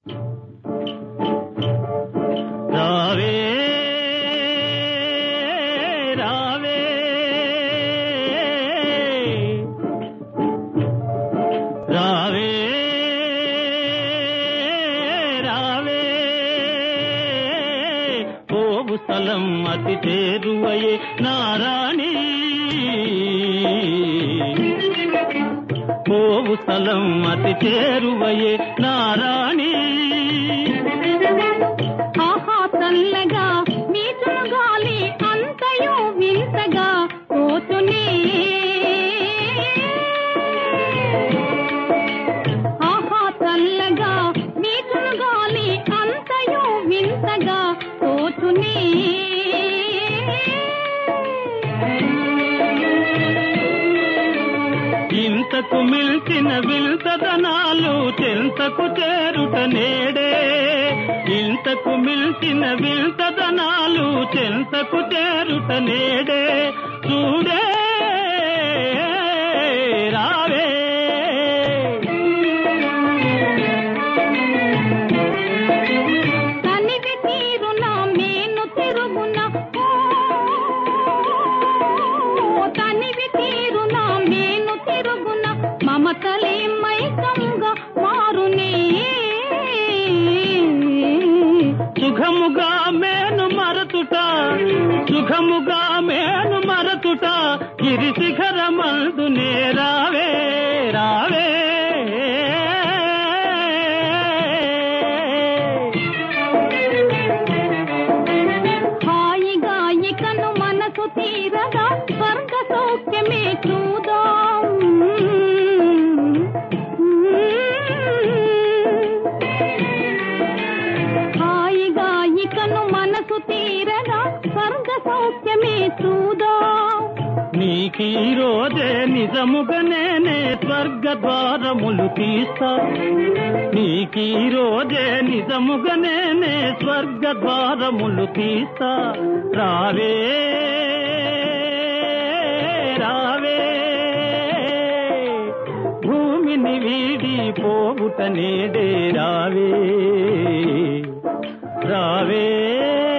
రావే రావే రావే రావే పోవు స్థలం అతి చేరువయే నారాణి పోవు స్థలం అతి చేరువయే నారాణి ఆహా చల్లగా వీచును గాలి అంతయు వింతగా పోతునే ఆహా చల్లగా వీచును గాలి అంతయు వింతగా పోతునే ఇంతకు మిల్చిన విల్తదనాలు చెంతకు చేరుట నేడే ఇంతకు మిల్చిన విల్తదనాలు చెంతకు చేరుట నేడే చూడే రావే తనివి తీరున మేను తిరుగున ఓ తనివి తీరున మేను తిరుగున మమతలే మైకంగా మారునే సుఖముగా మేను మరతుట సుఖముగా మేను మరతుట గిరి శిఖరమందునే రావే రావే హాయిగా ఇకను మనసు తీరగా స్వర్గ సౌఖ్యమే చూదాం హాయిగా ఇకను మనసు తీరగా స్వర్గ సౌఖ్యమే చూదాం నీకీ రోజే నిజముగా నేనే స్వర్గ ద్వారములు తీస్తా నీకీ రోజే నిజముగా నేనే స్వర్గ ద్వారములు తీస్తా రావే రావే భూమిని వీడి పోవుట నేడే రావే రావే